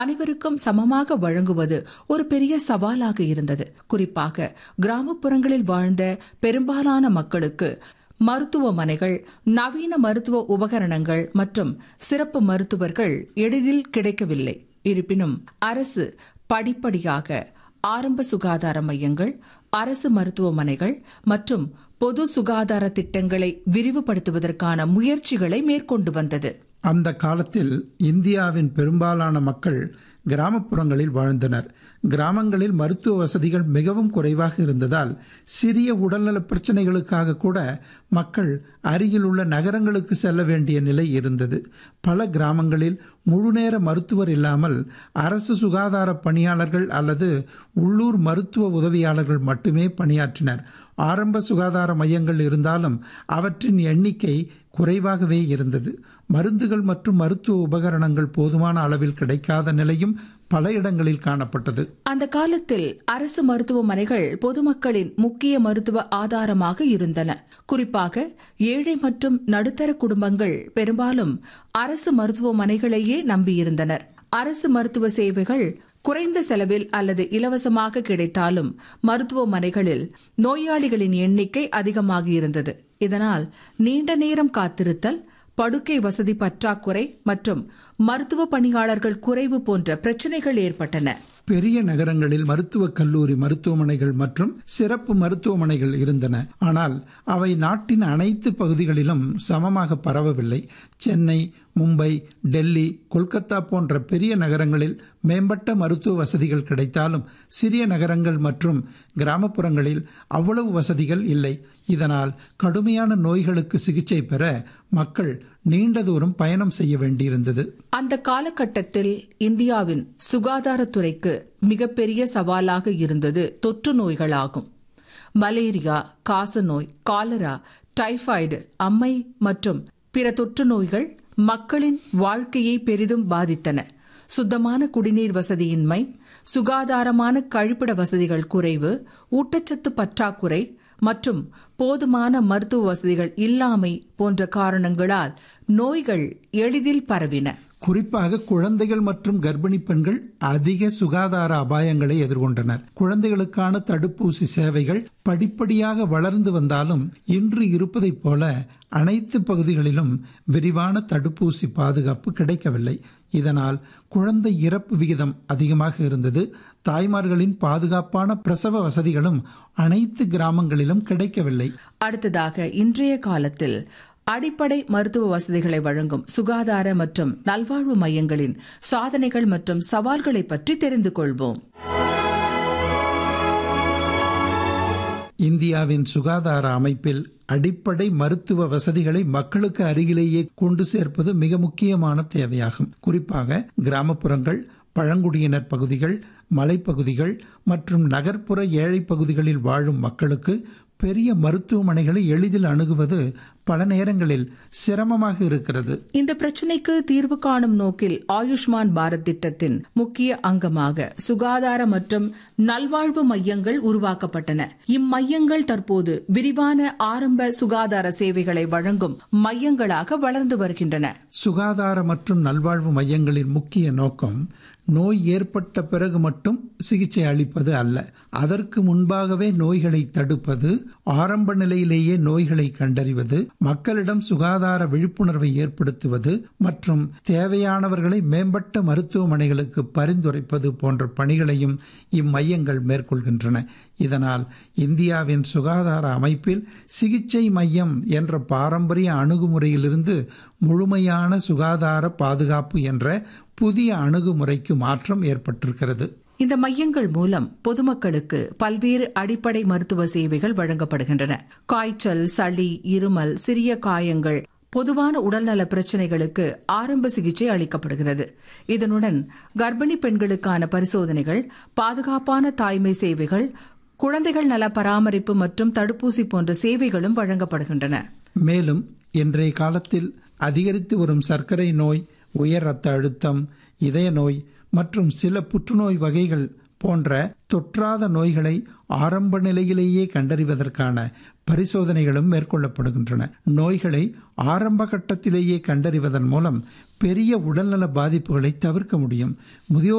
அனைவருக்கும் சமமாக வழங்குவது ஒரு பெரிய சவாலாக இருந்தது குறிப்பாக கிராமப்புறங்களில் வாழ்ந்த பெரும்பாலான மக்களுக்கு மருத்துவமனைகள் நவீன மருத்துவ உபகரணங்கள் மற்றும் சிறப்பு மருத்துவர்கள் எளிதில் கிடைக்கவில்லை இருப்பினும் அரசு படிப்படியாக ஆரம்ப சுகாதார மையங்கள் அரசு மருத்துவமனைகள் மற்றும் பொது சுகாதார திட்டங்களை விரிவுபடுத்துவதற்கான முயற்சிகளை மேற்கொண்டு வந்தது அந்த காலத்தில் இந்தியாவின் பெரும்பாலான மக்கள் கிராமப்புறங்களில் வாழ்ந்தனர் கிராமங்களில் மருத்துவ வசதிகள் மிகவும் குறைவாக இருந்ததால் சிறிய உடல்நல பிரச்சனைகளுக்காக கூட மக்கள் அருகில் உள்ள நகரங்களுக்கு செல்ல வேண்டிய நிலை இருந்தது பல கிராமங்களில் முழுநேர மருத்துவர் இல்லாமல் அரசு சுகாதார பணியாளர்கள் அல்லது உள்ளூர் மருத்துவ உதவியாளர்கள் மட்டுமே பணியாற்றினர் ஆரம்ப சுகாதார மையங்கள் இருந்தாலும் அவற்றின் எண்ணிக்கை குறைவாகவே இருந்தது மருந்துகள் மற்றும் மருத்துவ உபகரணங்கள் போதுமான அளவில் கிடைக்காத நிலையும் பல இடங்களில் காணப்பட்டது அந்த காலத்தில் அரசு மருத்துவமனைகள் பொதுமக்களின் முக்கிய மருத்துவ ஆதாரமாக இருந்தன குறிப்பாக ஏழை மற்றும் நடுத்தர குடும்பங்கள் பெரும்பாலும் அரசு மருத்துவமனைகளையே நம்பியிருந்தனர் அரசு மருத்துவ சேவைகள் குறைந்த செலவில் அல்லது இலவசமாக கிடைத்தாலும் மருத்துவமனைகளில் நோயாளிகளின் எண்ணிக்கை அதிகமாக இருந்தது இதனால் நீண்ட நேரம் காத்திருத்தல் படுக்கை வசதி பற்றாக்குறை மற்றும் மருத்துவ பணியாளர்கள் குறைவு போன்ற பிரச்சனைகள் ஏற்பட்டன பெரிய நகரங்களில் மருத்துவக் கல்லூரி மருத்துவமனைகள் மற்றும் சிறப்பு மருத்துவமனைகள் இருந்தன ஆனால் அவை நாட்டின் அனைத்து பகுதிகளிலும் சமமாக பரவவில்லை சென்னை மும்பை டெல்லி கொல்கத்தா போன்ற பெரிய நகரங்களில் மேம்பட்ட மருத்துவ வசதிகள் கிடைத்தாலும் சிறிய நகரங்கள் மற்றும் கிராமப்புறங்களில் அவ்வளவு வசதிகள் இல்லை இதனால் கடுமையான நோய்களுக்கு சிகிச்சை பெற மக்கள் நீண்ட தூரம் பயணம் செய்ய வேண்டியிருந்தது அந்த காலகட்டத்தில் இந்தியாவின் சுகாதாரத்துறைக்கு மிகப்பெரிய சவாலாக இருந்தது தொற்று நோய்களாகும் மலேரியா காசநோய் காலரா டைபாய்டு அம்மை மற்றும் பிற தொற்று நோய்கள் மக்களின் வாழ்க்கையை பெரிதும் பாதித்தன சுத்தமான குடிநீர் வசதியின்மை சுகாதாரமான கழிப்பிட வசதிகள் குறைவு ஊட்டச்சத்து பற்றாக்குறை மற்றும் போதுமான மருத்துவ வசதிகள் இல்லாமை போன்ற காரணங்களால் நோய்கள் எளிதில் பரவின குறிப்பாக குழந்தைகள் மற்றும் கர்ப்பிணி பெண்கள் அதிக சுகாதார அபாயங்களை எதிர்கொண்டனர் குழந்தைகளுக்கான தடுப்பூசி சேவைகள் படிப்படியாக வளர்ந்து வந்தாலும் இன்று இருப்பதைப் போல அனைத்து பகுதிகளிலும் விரிவான தடுப்பூசி பாதுகாப்பு கிடைக்கவில்லை இதனால் குழந்தை இறப்பு விகிதம் அதிகமாக இருந்தது தாய்மார்களின் பாதுகாப்பான பிரசவ வசதிகளும் அனைத்து கிராமங்களிலும் கிடைக்கவில்லை அடுத்ததாக இன்றைய காலத்தில் அடிப்படை மருத்துவ வசதிகளை வழங்கும் சுகாதார மற்றும் நல்வாழ்வு மையங்களின் சாதனைகள் மற்றும் சவால்களை பற்றி தெரிந்து கொள்வோம் இந்தியாவின் சுகாதார அமைப்பில் அடிப்படை மருத்துவ வசதிகளை மக்களுக்கு அருகிலேயே கொண்டு சேர்ப்பது மிக முக்கியமான தேவையாகும் குறிப்பாக கிராமப்புறங்கள் பழங்குடியினர் பகுதிகள் மலைப்பகுதிகள் மற்றும் நகர்ப்புற ஏழை பகுதிகளில் வாழும் மக்களுக்கு பெரிய மருத்துவமனைகளை எளிதில் அணுகுவது பல நேரங்களில் சிரமமாக இருக்கிறது இந்த பிரச்சினைக்கு தீர்வு காணும் நோக்கில் ஆயுஷ்மான் பாரத் திட்டத்தின் முக்கிய அங்கமாக சுகாதார மற்றும் நல்வாழ்வு மையங்கள் உருவாக்கப்பட்டன இம்மையங்கள் தற்போது விரிவான ஆரம்ப சுகாதார சேவைகளை வழங்கும் மையங்களாக வளர்ந்து வருகின்றன சுகாதார மற்றும் நல்வாழ்வு மையங்களின் முக்கிய நோக்கம் நோய் ஏற்பட்ட பிறகு மட்டும் சிகிச்சை அளிப்பது அல்ல அதற்கு முன்பாகவே நோய்களை தடுப்பது ஆரம்ப நிலையிலேயே நோய்களை கண்டறிவது மக்களிடம் சுகாதார விழிப்புணர்வை ஏற்படுத்துவது மற்றும் தேவையானவர்களை மேம்பட்ட மருத்துவமனைகளுக்கு பரிந்துரைப்பது போன்ற பணிகளையும் இம்மையங்கள் மேற்கொள்கின்றன இதனால் இந்தியாவின் சுகாதார அமைப்பில் சிகிச்சை மையம் என்ற பாரம்பரிய அணுகுமுறையிலிருந்து முழுமையான சுகாதார பாதுகாப்பு என்ற புதிய அணுகுமுறைக்கு மாற்றம் ஏற்பட்டிருக்கிறது இந்த மையங்கள் மூலம் பொதுமக்களுக்கு பல்வேறு அடிப்படை மருத்துவ சேவைகள் வழங்கப்படுகின்றன காய்ச்சல் சளி இருமல் சிறிய காயங்கள் பொதுவான உடல்நல பிரச்சினைகளுக்கு ஆரம்ப சிகிச்சை அளிக்கப்படுகிறது இதனுடன் கர்ப்பிணி பெண்களுக்கான பரிசோதனைகள் பாதுகாப்பான தாய்மை சேவைகள் குழந்தைகள் நல பராமரிப்பு மற்றும் தடுப்பூசி போன்ற சேவைகளும் வழங்கப்படுகின்றன மேலும் இன்றைய காலத்தில் அதிகரித்து வரும் சர்க்கரை நோய் உயர் ரத்த அழுத்தம் இதய நோய் மற்றும் சில புற்றுநோய் வகைகள் போன்ற தொற்றாத நோய்களை ஆரம்ப நிலையிலேயே கண்டறிவதற்கான பரிசோதனைகளும் மேற்கொள்ளப்படுகின்றன நோய்களை ஆரம்ப கட்டத்திலேயே கண்டறிவதன் மூலம் பெரிய உடல்நல பாதிப்புகளை தவிர்க்க முடியும் முதியோர்